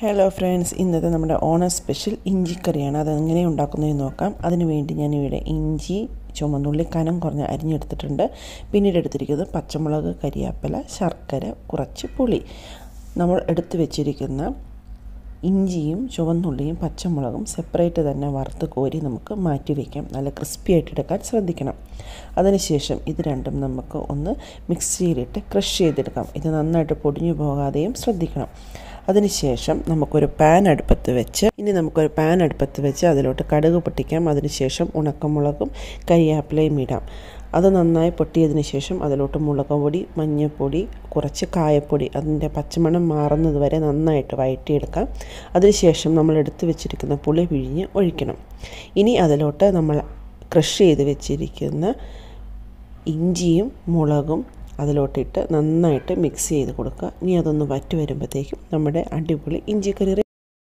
hello friends ഇന്നത്തെ നമ്മുടെ ഓണ സ്പെഷ്യൽ ഇഞ്ചിക്കറിയാണ് അത് എങ്ങനെ ഉണ്ടാക്കുന്നതെന്ന് നോക്കാം അതിന് വേണ്ടി ഞാനിവിടെ ഇഞ്ചി ചുമന്നുള്ളി കനം കുറഞ്ഞ് അരിഞ്ഞെടുത്തിട്ടുണ്ട് പിന്നീട് എടുത്തിരിക്കുന്നത് പച്ചമുളക് കരിയാപ്പില ശർക്കര കുറച്ച് പുളി നമ്മൾ എടുത്തു വെച്ചിരിക്കുന്ന ഇഞ്ചിയും ചുവന്നുള്ളിയും പച്ചമുളകും സെപ്പറേറ്റ് തന്നെ വറുത്ത് കോരി നമുക്ക് മാറ്റി വയ്ക്കാം നല്ല ക്രിസ്പി ആയിട്ട് എടുക്കാൻ ശ്രദ്ധിക്കണം അതിനുശേഷം ഇത് രണ്ടും നമുക്ക് ഒന്ന് മിക്സിയിലിട്ട് ക്രഷ് ചെയ്തെടുക്കാം ഇത് നന്നായിട്ട് പൊടിഞ്ഞു പോകാതെയും ശ്രദ്ധിക്കണം അതിനുശേഷം നമുക്കൊരു പാൻ അടുപ്പത്ത് വെച്ച് ഇനി നമുക്കൊരു പാൻ അടുപ്പത്ത് വെച്ച് അതിലോട്ട് കടുക് പൊട്ടിക്കാം അതിനുശേഷം ഉണക്കമുളകും കരിയാപ്പിലയും ഇടാം അത് നന്നായി പൊട്ടിയതിന് ശേഷം അതിലോട്ട് മുളക് പൊടി മഞ്ഞൾപ്പൊടി കുറച്ച് കായപ്പൊടി അതിൻ്റെ പച്ചമണം മാറുന്നത് വരെ നന്നായിട്ട് വഴറ്റിയെടുക്കാം അതിനുശേഷം നമ്മൾ എടുത്തു വെച്ചിരിക്കുന്ന പുളി പിഴിഞ്ഞ് ഒഴിക്കണം ഇനി അതിലോട്ട് നമ്മൾ ക്രഷ് ചെയ്ത് വെച്ചിരിക്കുന്ന ഇഞ്ചിയും മുളകും അതിലോട്ടിട്ട് നന്നായിട്ട് മിക്സ് ചെയ്ത് കൊടുക്കുക ഇനി അതൊന്ന് വറ്റി വരുമ്പോഴത്തേക്കും നമ്മുടെ അടിപൊളി ഇഞ്ചിക്കറി